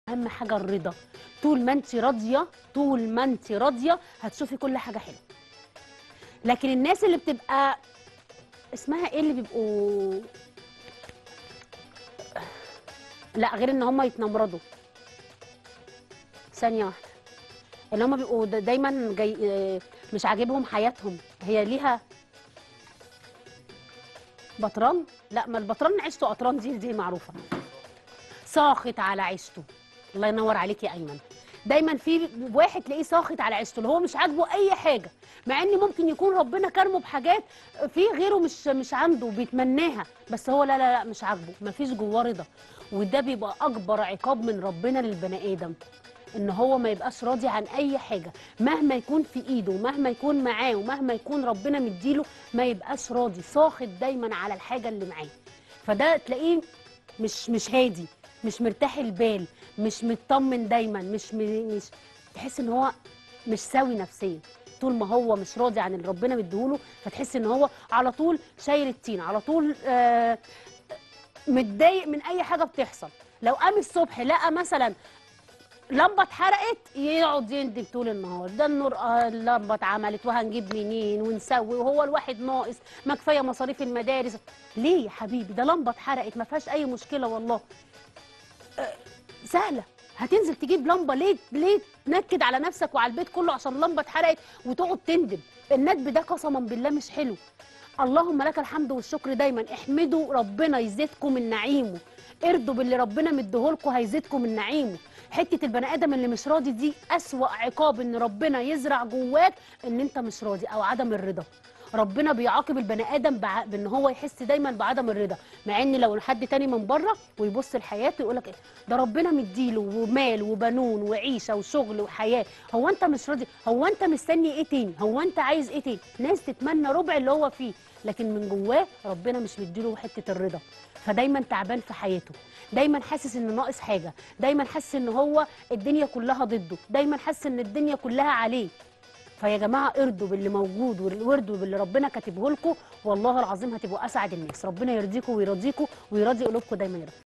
اهم حاجه الرضا طول ما انت راضيه طول ما انت راضيه هتشوفي كل حاجه حلوه لكن الناس اللي بتبقى اسمها ايه اللي بيبقوا لا غير ان هم يتنمرضوا ثانيه واحده اللي هم بيبقوا دا- دايما جاي آه، مش عاجبهم حياتهم هي ليها بطران لا ما البطران عيشته قطران دي دي معروفه ساخط على عيشته الله ينور عليك يا ايمن دايما في واحد تلاقيه ساخط على عيشته اللي هو مش عاجبه اي حاجه مع ان ممكن يكون ربنا كرمه بحاجات في غيره مش مش عنده بيتمناها بس هو لا لا لا مش عاجبه مفيش جواه رضا وده بيبقى اكبر عقاب من ربنا للبني ادم ان هو ما يبقاش راضي عن اي حاجه مهما يكون في ايده ومهما يكون معاه ومهما يكون ربنا مديله ما يبقاش راضي ساخط دايما على الحاجه اللي معاه فده تلاقيه مش مش هادي مش مرتاح البال مش مطمن دايما مش م- مش تحس ان هو مش سوي نفسيا طول ما هو مش راضي عن اللي ربنا مديهوله فتحس ان هو على طول شايل التين على طول آه متضايق من اي حاجه بتحصل لو قام الصبح لقى مثلا لمبه اتحرقت يقعد يندب طول النهار ده النور آه اللمبه اتعملت وهنجيب منين ونسوي وهو الواحد ناقص ما كفايه مصاريف المدارس ليه يا حبيبي ده لمبه اتحرقت ما فيهاش اي مشكله والله آه، سهله هتنزل تجيب لمبه ليه ليه تنكد على نفسك وعلى البيت كله عشان لمبه اتحرقت وتقعد تندب الندب ده قسما بالله مش حلو اللهم لك الحمد والشكر دايما احمدوا ربنا يزيدكم من نعيمه ارضوا باللي ربنا مديهولكم هيزيدكم من نعيمه حته البني ادم اللي مش راضي دي اسوا عقاب ان ربنا يزرع جواك ان انت مش راضي او عدم الرضا ربنا بيعاقب البني ادم بع... بان هو يحس دايما بعدم الرضا مع ان لو حد تاني من بره ويبص لحياته يقول لك ده ربنا مديله ومال وبنون وعيشه وشغل وحياه هو انت مش راضي هو انت مستني ايه تاني هو انت عايز ايه تاني ناس تتمنى ربع اللي هو فيه لكن من جواه ربنا مش مديله حته الرضا فدايما تعبان في حياته دايما حاسس ان ناقص حاجه دايما حاسس ان هو الدنيا كلها ضده دايما حاسس ان الدنيا كلها عليه فيا جماعه ارضوا باللي موجود وارضوا باللي ربنا كاتبه لكم والله العظيم هتبقوا اسعد الناس ربنا يرضيكم ويرضيكم ويرضي قلوبكم دايما يا رب